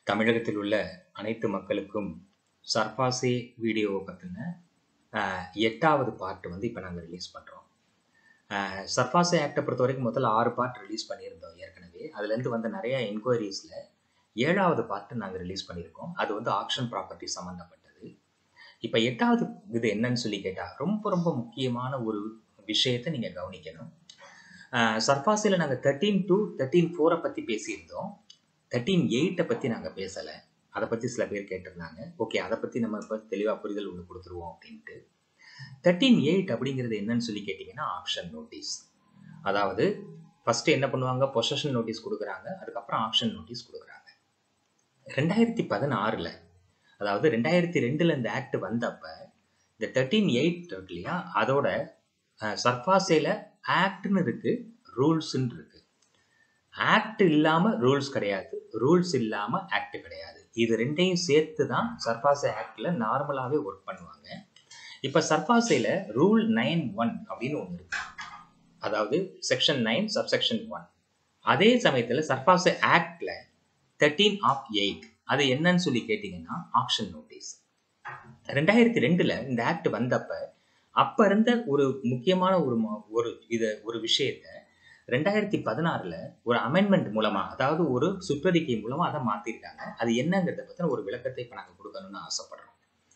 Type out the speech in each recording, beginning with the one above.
தமிழகத்தில் உள்ள அனைத்து மக்களுக்கும் சர்பாசே வீடியோவை பற்றின எட்டாவது பார்ட் வந்து இப்போ நாங்கள் ரிலீஸ் பண்ணுறோம் சர்பாசே ஆக்டை பொறுத்த வரைக்கும் முதல்ல ஆறு பார்ட் ரிலீஸ் பண்ணியிருந்தோம் ஏற்கனவே அதுலேருந்து வந்த நிறைய என்கொயரிஸில் ஏழாவது பார்ட்டு நாங்கள் ரிலீஸ் பண்ணியிருக்கோம் அது வந்து ஆக்ஷன் ப்ராப்பர்ட்டி சம்மந்தப்பட்டது இப்போ எட்டாவது இது என்னன்னு சொல்லி கேட்டால் ரொம்ப ரொம்ப முக்கியமான ஒரு விஷயத்தை நீங்கள் கவனிக்கணும் சர்பாஸில் நாங்கள் தேர்ட்டீன் டு தேர்ட்டீன் ஃபோரை பற்றி பேசியிருந்தோம் தேர்ட்டீன் எயிட்டை பற்றி நாங்கள் பேசலை அதை பற்றி சில பேர் கேட்டிருந்தாங்க ஓகே அதை பற்றி நம்ம இப்போ தெளிவாக புரிதல் ஒன்று கொடுத்துருவோம் அப்படின்ட்டு தேர்ட்டீன் எயிட் அப்படிங்கிறது என்னன்னு சொல்லி கேட்டிங்கன்னா ஆப்ஷன் நோட்டீஸ் அதாவது ஃபஸ்ட்டு என்ன பண்ணுவாங்க பொசஷன் நோட்டீஸ் கொடுக்குறாங்க அதுக்கப்புறம் ஆப்ஷன் நோட்டீஸ் கொடுக்குறாங்க ரெண்டாயிரத்தி பதினாறில் அதாவது ரெண்டாயிரத்தி ரெண்டில் இந்த ஆக்ட் வந்தப்ப இந்த தேர்ட்டீன் எயிட் இல்லையா அதோட சர்ஃபாசேல ஆக்ட்னு இருக்கு ரூல்ஸ்ன்னு இருக்கு ஆக்ட் இல்லாமல் ரூல்ஸ் கிடையாது ரூல்ஸ் இல்லாமல் ஆக்ட் கிடையாது இது ரெண்டையும் சேர்த்து தான் சர்ஃபாசே ஆக்டில் நார்மலாகவே ஒர்க் பண்ணுவாங்க இப்போ சர்ஃபாசேல ரூல் நைன் ஒன் அப்படின்னு ஒன்று இருக்கு அதாவது செக்ஷன் நைன் சப்செக்ஷன் ஒன் அதே சமயத்தில் சர்ஃபாசே ஆக்டில் தேர்ட்டீன் ஆஃப் எயிட் அது என்னன்னு சொல்லி கேட்டிங்கன்னா ஆக்ஷன் நோட்டீஸ் ரெண்டாயிரத்தி ரெண்டில் இந்த ஆக்ட் வந்தப்ப அப்போ இருந்த ஒரு முக்கியமான ஒரு ஒரு இதை ஒரு விஷயத்த ரெண்டாயிரத்தி பதினாறில் ஒரு அமெண்ட்மெண்ட் மூலமாக அதாவது ஒரு சுற்றறிக்கை மூலமாக அதை மாற்றிருக்காங்க அது என்னங்கிறத பற்றின ஒரு விளக்கத்தை இப்போ நாங்கள் கொடுக்கணும்னு ஆசைப்படுறோம்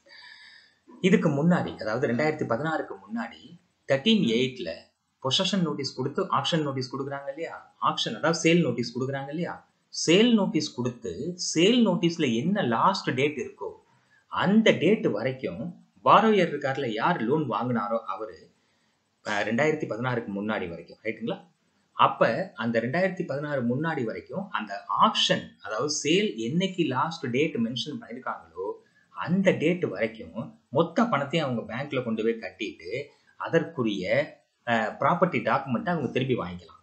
இதுக்கு முன்னாடி அதாவது ரெண்டாயிரத்தி பதினாறுக்கு முன்னாடி தேர்ட்டீன் எயிட்டில் பொசஷன் நோட்டீஸ் கொடுத்து ஆக்ஷன் நோட்டீஸ் கொடுக்குறாங்க இல்லையா ஆக்ஷன் அதாவது சேல் நோட்டீஸ் கொடுக்குறாங்க இல்லையா சேல் நோட்டீஸ் கொடுத்து சேல் நோட்டீஸில் என்ன லாஸ்ட் டேட் இருக்கோ அந்த டேட் வரைக்கும் பாரோயர் இருக்கார்ல யார் லோன் வாங்கினாரோ அவர் ரெண்டாயிரத்தி பதினாறுக்கு முன்னாடி வரைக்கும் ரைட்டுங்களா அப்போ அந்த ரெண்டாயிரத்தி பதினாறு முன்னாடி வரைக்கும் அந்த ஆப்ஷன் அதாவது சேல் என்னைக்கு லாஸ்ட் டேட் மென்ஷன் பண்ணியிருக்காங்களோ அந்த டேட் வரைக்கும் மொத்த பணத்தையும் அவங்க பேங்க்ல கொண்டு போய் கட்டிட்டு அதற்குரிய ப்ராப்பர்ட்டி டாக்குமெண்ட்டை அவங்க திருப்பி வாங்கிக்கலாம்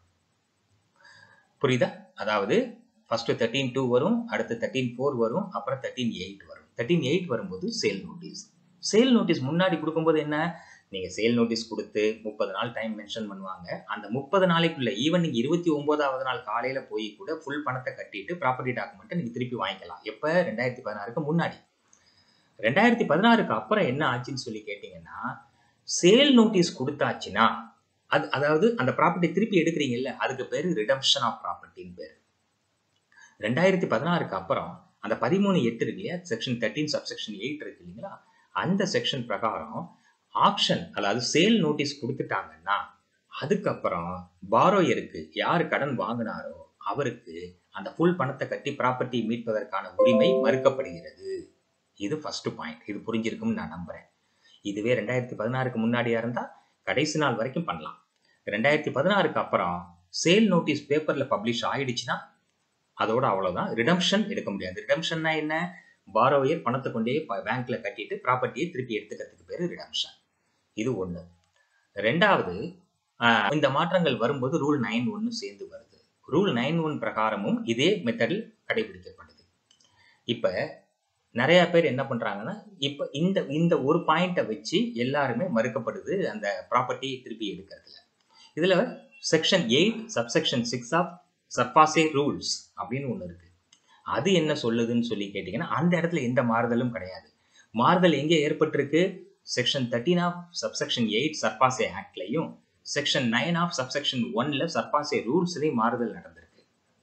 புரியுதா அதாவது ஃபர்ஸ்ட் தேர்ட்டீன் டூ வரும் அடுத்து தேர்ட்டீன் ஃபோர் வரும் அப்புறம் தேர்ட்டீன் எயிட் வரும் தேர்ட்டீன் எயிட் வரும்போது சேல் நோட்டீஸ் சேல் நோட்டீஸ் முன்னாடி கொடுக்கும்போது என்ன நீங்கள் சேல் நோட்டீஸ் கொடுத்து முப்பது நாள் டைம் மென்ஷன் பண்ணுவாங்க அந்த முப்பது நாளைக்குள்ள ஈவன் நீங்கள் இருபத்தி ஒம்போதாவது நாள் காலையில் போய் கூட ஃபுல் பணத்தை கட்டிட்டு ப்ராப்பர்ட்டி டாக்குமெண்ட்டை நீங்கள் திருப்பி வாங்கிக்கலாம் எப்போ ரெண்டாயிரத்தி பதினாறுக்கு முன்னாடி ரெண்டாயிரத்தி பதினாறுக்கு அப்புறம் என்ன ஆச்சுன்னு சொல்லி கேட்டிங்கன்னா சேல் நோட்டீஸ் கொடுத்தாச்சுன்னா அது அதாவது அந்த ப்ராப்பர்ட்டி திருப்பி எடுக்கிறீங்கல்ல அதுக்கு பேர் ரிடம்ஷன் ஆஃப் ப்ராப்பர்ட்டின்னு பேர் ரெண்டாயிரத்தி பதினாறுக்கு அப்புறம் அந்த பதிமூணு எட்டு இருக்கு இல்லையா செக்ஷன் தேர்ட்டீன் சப்செக்ஷன் எயிட் இருக்கு இல்லைங்களா அந்த செக்ஷன் பிரகாரம் ஆக்ஷன் அதாவது சேல் நோட்டீஸ் கொடுத்துட்டாங்கன்னா அதுக்கப்புறம் பாரோயருக்கு யார் கடன் வாங்கினாரோ அவருக்கு அந்த ஃபுல் பணத்தை கட்டி ப்ராப்பர்ட்டி மீட்பதற்கான உரிமை மறுக்கப்படுகிறது இது ஃபர்ஸ்ட் பாயிண்ட் இது புரிஞ்சிருக்கும்னு நான் நம்புறேன் இதுவே ரெண்டாயிரத்தி பதினாறுக்கு முன்னாடியா இருந்தால் கடைசி நாள் வரைக்கும் பண்ணலாம் ரெண்டாயிரத்தி பதினாறுக்கு அப்புறம் சேல் நோட்டீஸ் பேப்பரில் பப்ளிஷ் ஆயிடுச்சுன்னா அதோட அவ்வளோதான் ரிடம்ஷன் எடுக்க முடியாது ரிடம்ஷன்னா என்ன பாரோயர் பணத்தை கொண்டே பேங்க்ல கட்டிட்டு ப்ராப்பர்ட்டியை திருப்பி எடுத்துக்கிறதுக்கு பேர் ரிடம்ஷன் இது ஒன்று ரெண்டாவது இந்த மாற்றங்கள் வரும்போது ரூல் நைன் ஒன்று சேர்ந்து வருது ரூல் நைன் ஒன் பிரகாரமும் இதே மெத்தடில் கடைபிடிக்கப்படுது இப்போ நிறைய பேர் என்ன பண்றாங்கன்னா இப்போ இந்த இந்த ஒரு பாயிண்ட்டை வச்சு எல்லாருமே மறுக்கப்படுது அந்த ப்ராப்பர்ட்டியை திருப்பி எடுக்கிறதுல இதுல section eight subsection six of SARFAESI rules அப்படின்னு ஒன்று இருக்கு அது என்ன சொல்லுதுன்னு சொல்லி கேட்டிங்கன்னா அந்த இடத்துல எந்த மாறுதலும் கிடையாது மாறுதல் எங்கே ஏற்பட்டிருக்கு section thirteen of subsection eight SARFAESI ஆக்ட்லையும் செக்ஷன் நைன் ஆஃப் சப்செக்ஷன் ஒன்ல சர்பாசே ரூல்ஸ்லேயும் மாறுதல் நடந்திருக்கு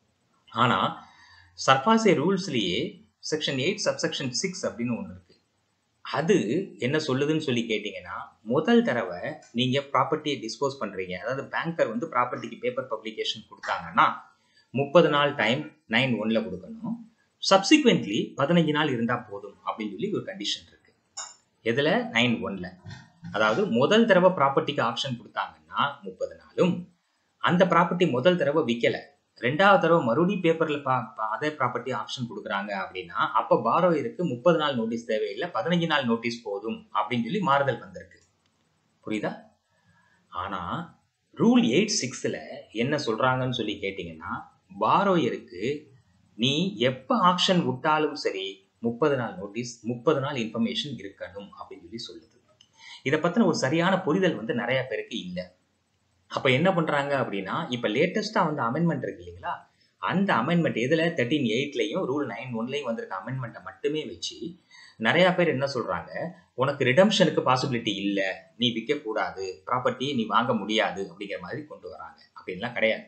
ஆனால் சர்பாசே ரூல்ஸ்லேயே செக்ஷன் எயிட் சப்செக்ஷன் சிக்ஸ் அப்படின்னு ஒன்று இருக்கு அது என்ன சொல்லுதுன்னு சொல்லி கேட்டிங்கன்னா முதல் தடவை நீங்கள் ப்ராப்பர்ட்டியை டிஸ்போஸ் பண்ணுறீங்க அதாவது பேங்கர் வந்து ப்ராப்பர்ட்டிக்கு பேப்பர் பப்ளிகேஷன் கொடுத்தாங்கன்னா முப்பது நாள் டைம் நைன் ஒன்ல கொடுக்கணும் சப்சிக்வெண்ட்லி பதினஞ்சு நாள் இருந்தால் போதும் அப்படின்னு சொல்லி ஒரு கண்டிஷன் இருக்கு எதில் நைன் ஒன்ல அதாவது முதல் தடவை ப்ராப்பர்ட்டிக்கு ஆப்ஷன் கொடுத்தாங்கன்னா முப்பது நாளும் அந்த ப்ராப்பர்ட்டி முதல் தடவை விற்கலை ரெண்டாவது தடவை மறுபடி பேப்பர்ல அதே ப்ராப்பர்ட்டி ஆப்ஷன் கொடுக்குறாங்க அப்படின்னா அப்போ பாரோயருக்கு முப்பது நாள் நோட்டீஸ் தேவையில்லை பதினஞ்சு நாள் நோட்டீஸ் போதும் அப்படின்னு சொல்லி மாறுதல் வந்திருக்கு புரியுதா ஆனா ரூல் எயிட் சிக்ஸ்ல என்ன சொல்றாங்கன்னு சொல்லி கேட்டீங்கன்னா பாரோயருக்கு நீ எப்போ ஆப்ஷன் விட்டாலும் சரி முப்பது நாள் நோட்டீஸ் முப்பது நாள் இன்ஃபர்மேஷன் இருக்கணும் அப்படின்னு சொல்லி சொல்லுது இதை பத்தின ஒரு சரியான புரிதல் வந்து நிறைய பேருக்கு இல்லை அப்ப என்ன பண்றாங்க அப்படின்னா இப்ப லேட்டஸ்டா வந்து அமெண்ட்மெண்ட் இருக்கு இல்லைங்களா அந்த அமெண்ட்மெண்ட் இதில் தேர்ட்டீன் எயிட்லையும் ரூல் நைன் ஒன்லையும் வந்திருக்க அமெண்ட்மெண்ட்டை மட்டுமே வச்சு நிறைய பேர் என்ன சொல்றாங்க உனக்கு ரிடம்ஷனுக்கு பாசிபிலிட்டி இல்லை நீ விற்கக்கூடாது ப்ராப்பர்ட்டியை நீ வாங்க முடியாது அப்படிங்கிற மாதிரி கொண்டு வராங்க அப்படின்லாம் கிடையாது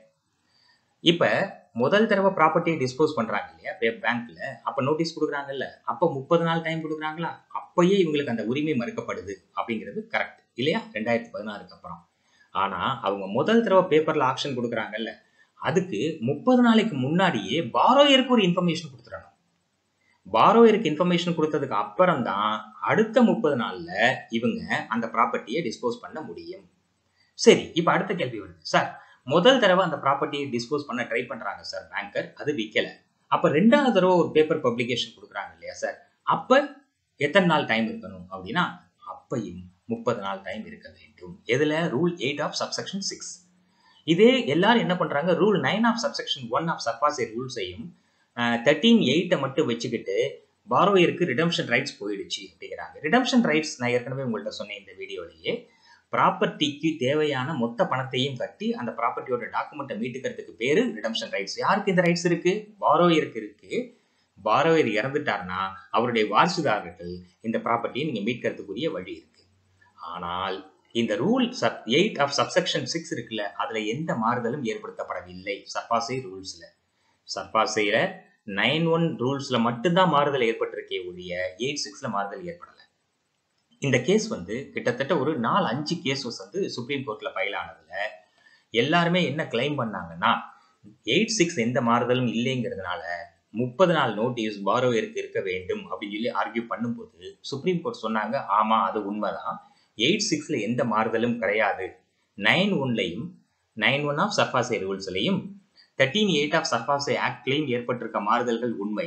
இப்போ முதல் தடவை ப்ராப்பர்ட்டியை டிஸ்போஸ் பண்றாங்க இல்லையா பேங்க்ல அப்ப நோட்டீஸ் கொடுக்குறாங்கல்ல அப்ப முப்பது நாள் டைம் கொடுக்குறாங்களா அப்பயே இவங்களுக்கு அந்த உரிமை மறுக்கப்படுது அப்படிங்கிறது கரெக்ட் இல்லையா ரெண்டாயிரத்தி பதினாறுக்கு அப்புறம் ஆனா அவங்க முதல் தடவை பேப்பர்ல ஆக்ஷன் கொடுக்குறாங்கல்ல அதுக்கு முப்பது நாளைக்கு முன்னாடியே பாரோயருக்கு ஒரு இன்ஃபர்மேஷன் கொடுத்துடணும் பாரோயருக்கு இன்ஃபர்மேஷன் கொடுத்ததுக்கு அப்புறம் தான் அடுத்த முப்பது நாள்ல இவங்க அந்த ப்ராப்பர்ட்டியை டிஸ்போஸ் பண்ண முடியும் சரி இப்ப அடுத்த கேள்வி வருது சார் முதல் தடவை அந்த ப்ராப்பர்ட்டியை டிஸ்போஸ் பண்ண ட்ரை பண்றாங்க சார் பேங்கர் அது விற்கல அப்ப ரெண்டாவது தடவை ஒரு பேப்பர் பப்ளிகேஷன் கொடுக்குறாங்க இல்லையா சார் அப்ப எத்தனை நாள் டைம் இருக்கணும் அப்படின்னா அப்பையும் முப்பது நாள் டைம் இருக்க வேண்டும் எதுல rule eight of subsection six இதே எல்லாரும் என்ன பண்றாங்க rule nine of subsection one of SARFAESI ரூல்ஸையும் தேர்ட்டீன் எயிட்டை மட்டும் வச்சுக்கிட்டு பாரோயருக்கு ரிடம்ஷன் ரைட்ஸ் போயிடுச்சு அப்படிங்கிறாங்க ரிடம்ஷன் ரைட்ஸ் நான் ஏற்கனவே உங்கள்கிட்ட சொன்னேன் இந்த வீடியோலேயே ப்ராப்பர்ட்டிக்கு தேவையான மொத்த பணத்தையும் கட்டி அந்த ப்ராப்பர்ட்டியோட டாக்குமெண்ட்டை மீட்டுக்கிறதுக்கு பேரு ரிடம்ஷன் ரைட்ஸ் யாருக்கு இந்த ரைட்ஸ் இருக்கு பாரோயருக்கு இருக்கு பாரோயர் இறந்துட்டார்னா அவருடைய வாரிசுதாரர்கள் இந்த ப்ராப்பர்ட்டியை நீங்க மீட்கிறதுக்குரிய வழி இருக்கு ஆனால் இந்த rule sub eight of subsection six இருக்குல்ல அதுல எந்த மாறுதலும் ஏற்படுத்தப்படவில்லை சர்பாசை ரூல்ஸ்ல சர்பாசையில நைன் ஒன் ரூல்ஸ்ல மட்டும்தான் மாறுதல் ஏற்பட்டிருக்கே ஒழிய எயிட் சிக்ஸ்ல மாறுதல் ஏற்படல இந்த கேஸ் வந்து கிட்டத்தட்ட ஒரு நாலு அஞ்சு கேசஸ் வந்து சுப்ரீம் கோர்ட்ல ஃபைல் ஆனதுல எல்லாருமே என்ன கிளைம் பண்ணாங்கன்னா எயிட் சிக்ஸ் எந்த மாறுதலும் இல்லைங்கிறதுனால முப்பது நாள் நோட்டீஸ் பாரோயருக்கு இருக்க வேண்டும் அப்படின்னு சொல்லி ஆர்கியூ பண்ணும்போது சுப்ரீம் கோர்ட் சொன்னாங்க ஆமா அது உண்மைதான் எயிட் சிக்ஸ்ல எந்த மாறுதலும் கிடையாது நைன் ஒன்லையும் நைன் ஒன் ஆஃப் சர்பாசை ரூல்ஸ்லையும் தேர்ட்டீன் எயிட் ஆஃப் சர்பாசை ஆக்ட்லையும் ஏற்பட்டிருக்க மாறுதல்கள் உண்மை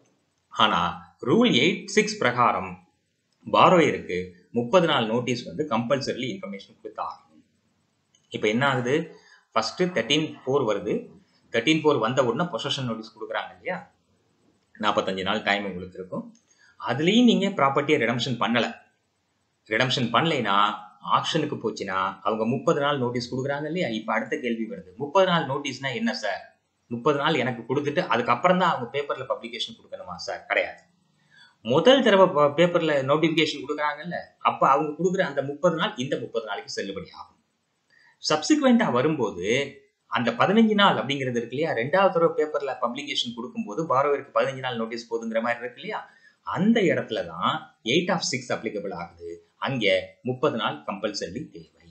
ஆனா ரூல் எயிட் சிக்ஸ் பிரகாரம் பாரோயருக்கு முப்பது நாள் நோட்டீஸ் வந்து கம்பல்சரிலி இன்ஃபர்மேஷன் கொடுத்தாகணும் இப்போ என்ன ஆகுது ஃபர்ஸ்ட் தேர்ட்டீன் ஃபோர் வருது தேர்ட்டீன் ஃபோர் வந்த உடனே பொசஷன் நோட்டீஸ் கொடுக்குறாங்க இல்லையா நாற்பத்தஞ்சு நாள் டைம் உங்களுக்கு இருக்கும் அதுலேயும் நீங்கள் ப்ராப்பர்ட்டியை ரிடம்ஷன் பண்ணலை ரிடம்ஷன் பண்ணலைன்னா ஆக்ஷனுக்கு போச்சுன்னா அவங்க முப்பது நாள் நோட்டீஸ் கொடுக்குறாங்க இல்லையா இப்போ அடுத்த கேள்வி வருது முப்பது நாள் நோட்டீஸ்னா என்ன சார் முப்பது நாள் எனக்கு கொடுத்துட்டு அதுக்கப்புறம் தான் அவங்க பேப்பரில் பப்ளிகேஷன் கொடுக்கணுமா சார் கிடையாது முதல் தடவை பேப்பர்ல நோட்டிபிகேஷன் கொடுக்குறாங்கல்ல அப்ப அவங்க கொடுக்குற அந்த முப்பது நாள் இந்த முப்பது நாளைக்கு செல்லுபடி ஆகும் சப்சிக்வெண்டா வரும்போது அந்த பதினஞ்சு நாள் அப்படிங்கிறது இருக்கு இல்லையா ரெண்டாவது தடவை பேப்பர்ல பப்ளிகேஷன் கொடுக்கும்போது பாரோவருக்கு பதினஞ்சு நாள் நோட்டீஸ் போதுங்கிற மாதிரி இருக்கு இல்லையா அந்த இடத்துல தான் எயிட் ஆஃப் சிக்ஸ் அப்ளிகபிள் ஆகுது அங்க முப்பது நாள் கம்பல்சரி தேவை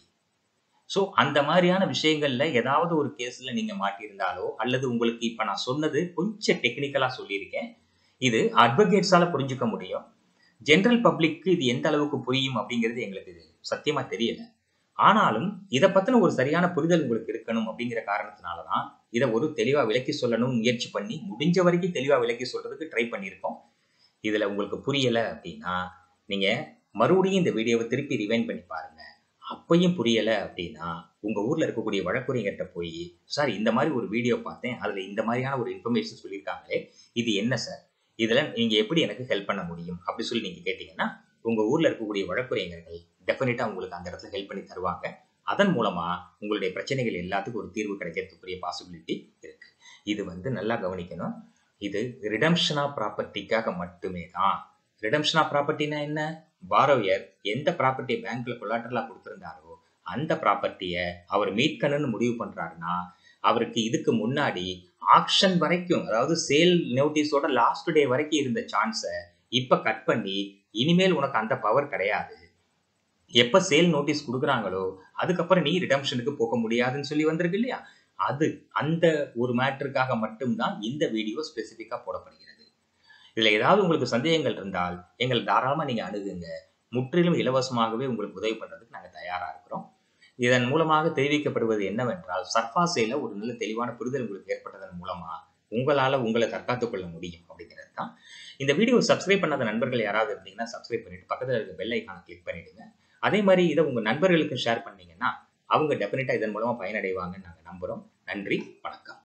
ஸோ அந்த மாதிரியான விஷயங்கள்ல ஏதாவது ஒரு கேஸ்ல நீங்க மாட்டியிருந்தாலோ அல்லது உங்களுக்கு இப்ப நான் சொன்னது கொஞ்சம் டெக்னிக்கலா சொல்லியிருக்கேன் இது அட்வொகேட்ஸால புரிஞ்சுக்க முடியும் ஜென்ரல் பப்ளிக்கு இது எந்த அளவுக்கு புரியும் அப்படிங்கிறது எங்களுக்கு இது சத்தியமா தெரியல ஆனாலும் இதை பத்தின ஒரு சரியான புரிதல் உங்களுக்கு இருக்கணும் அப்படிங்கிற காரணத்தினாலதான் இதை ஒரு தெளிவா விளக்கி சொல்லணும் முயற்சி பண்ணி முடிஞ்ச வரைக்கும் தெளிவா விளக்கி சொல்றதுக்கு ட்ரை பண்ணியிருக்கோம் இதுல உங்களுக்கு புரியல அப்படின்னா நீங்க மறுபடியும் இந்த வீடியோவை திருப்பி ரிவைன் பண்ணி பாருங்க அப்பையும் புரியல அப்படின்னா உங்க ஊர்ல இருக்கக்கூடிய வழக்குரைஞர்கிட்ட போய் சார் இந்த மாதிரி ஒரு வீடியோ பார்த்தேன் அதுல இந்த மாதிரியான ஒரு இன்ஃபர்மேஷன் சொல்லியிருக்காங்களே இது என்ன சார் இதுல நீங்க எப்படி எனக்கு ஹெல்ப் பண்ண முடியும் அப்படி சொல்லி நீங்க கேட்டீங்கன்னா உங்க ஊர்ல இருக்கக்கூடிய வழக்குரைஞர்கள் டெஃபினட்டா உங்களுக்கு அந்த இடத்துல ஹெல்ப் பண்ணி தருவாங்க அதன் மூலமா உங்களுடைய பிரச்சனைகள் எல்லாத்துக்கும் ஒரு தீர்வு கிடைக்கிறதுக்குரிய பாசிபிலிட்டி இருக்கு இது வந்து நல்லா கவனிக்கணும் இது ரிடம்ஷனா ப்ராப்பர்ட்டிக்காக மட்டுமே தான் ரிடம்ஷனா ப்ராப்பர்ட்டினா என்ன பாரோயர் எந்த ப்ராப்பர்ட்டியை பேங்க்ல கொலாட்டரலா கொடுத்திருந்தாரோ அந்த ப்ராப்பர்ட்டியை அவர் மீட்கணும்னு முடிவு பண்றாருன்னா அவருக்கு இதுக்கு முன்னாடி ஆக்ஷன் வரைக்கும் அதாவது சேல் நோட்டீஸோட லாஸ்ட் டே வரைக்கும் இருந்த சான்ஸை இப்ப கட் பண்ணி இனிமேல் உனக்கு அந்த பவர் கிடையாது எப்ப சேல் நோட்டீஸ் கொடுக்குறாங்களோ அதுக்கப்புறம் நீ ரிடம்ஷனுக்கு போக முடியாதுன்னு சொல்லி வந்திருக்கு இல்லையா அது அந்த ஒரு மேட்டருக்காக மட்டும்தான் இந்த வீடியோ ஸ்பெசிஃபிக்கா போடப்படுகிறது இதுல ஏதாவது உங்களுக்கு சந்தேகங்கள் இருந்தால் எங்களை தாராளமா நீங்க அணுகுங்க முற்றிலும் இலவசமாகவே உங்களுக்கு உதவி பண்றதுக்கு நாங்க தயாரா இருக்கிறோம் இதன் மூலமாக தெரிவிக்கப்படுவது என்னவென்றால் சர்ஃபாசையில ஒரு நல்ல தெளிவான புரிதல் உங்களுக்கு ஏற்பட்டதன் மூலமா உங்களால உங்களை தற்காத்துக் கொள்ள முடியும் அப்படிங்கிறது தான் இந்த வீடியோ சப்ஸ்கிரைப் பண்ணாத நண்பர்கள் யாராவது இருந்தீங்கன்னா சப்ஸ்கிரைப் பண்ணிட்டு பக்கத்தில் இருக்க பெல் ஐக்கான கிளிக் பண்ணிடுங்க அதே மாதிரி இதை உங்க நண்பர்களுக்கு ஷேர் பண்ணீங்கன்னா அவங்க டெஃபினட்டா இதன் மூலமா பயனடைவாங்கன்னு நாங்கள் நம்புறோம் நன்றி வணக்கம்